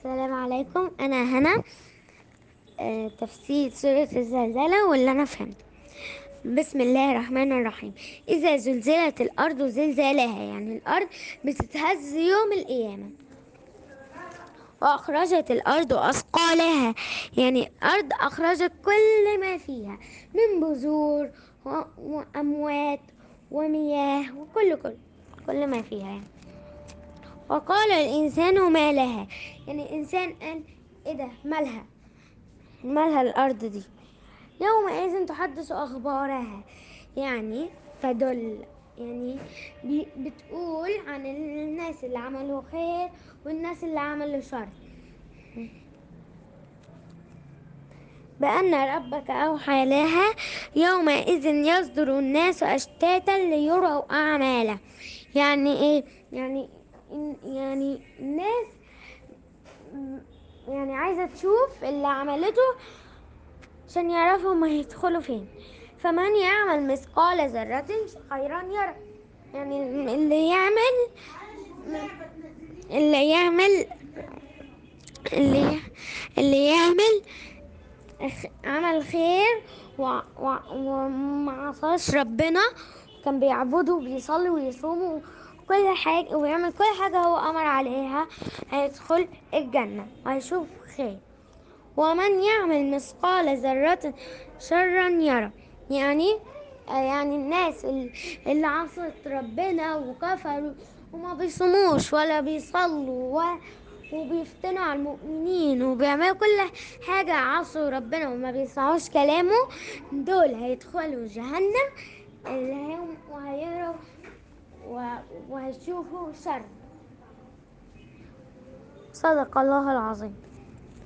السلام عليكم أنا هنا آه، تفسير سورة الزلزلة واللي أنا فهمته بسم الله الرحمن الرحيم إذا زلزلت الأرض زلزالها يعني الأرض بتتهز يوم القيامة وأخرجت الأرض أثقالها يعني الأرض أخرجت كل ما فيها من بذور و- وأموات ومياه وكل كل كل ما فيها يعني وقال الإنسان ما لها يعني الإنسان قال إيه ده مالها مالها الأرض دي يومئذ تحدث أخبارها يعني تدل يعني بي- بتقول عن الناس اللي عملوا خير والناس اللي عملوا شر بأن ربك أوحى لها يومئذ يصدر الناس أشتاتا ليروا أعماله يعني إيه يعني إن- يعني الناس م- يعني عايزة تشوف اللي عملته عشان يعرفوا ما يدخلوا فين فمن يعمل مثقال ذرة خيرا يرى يعني اللي يعمل اللي يعمل اللي اللي يعمل خ- عمل خير و- و- وما عصاش ربنا كان بيعبده وبيصلي ويصوم وكل حاجة ويعمل كل حاجة هو أمر عليها هيدخل الجنة وهيشوف خير ومن يعمل مثقال ذرة شرا يرى يعني آه يعني الناس ال- اللي عصت ربنا وكفروا وما بيصوموش ولا بيصلوا و- وبيفتنوا على المؤمنين وبيعملوا كل حاجة عصوا ربنا وما بيسمعوش كلامه دول هيدخلوا جهنم اللي هم وهيروا و- وهيشوفوا شر صدق الله العظيم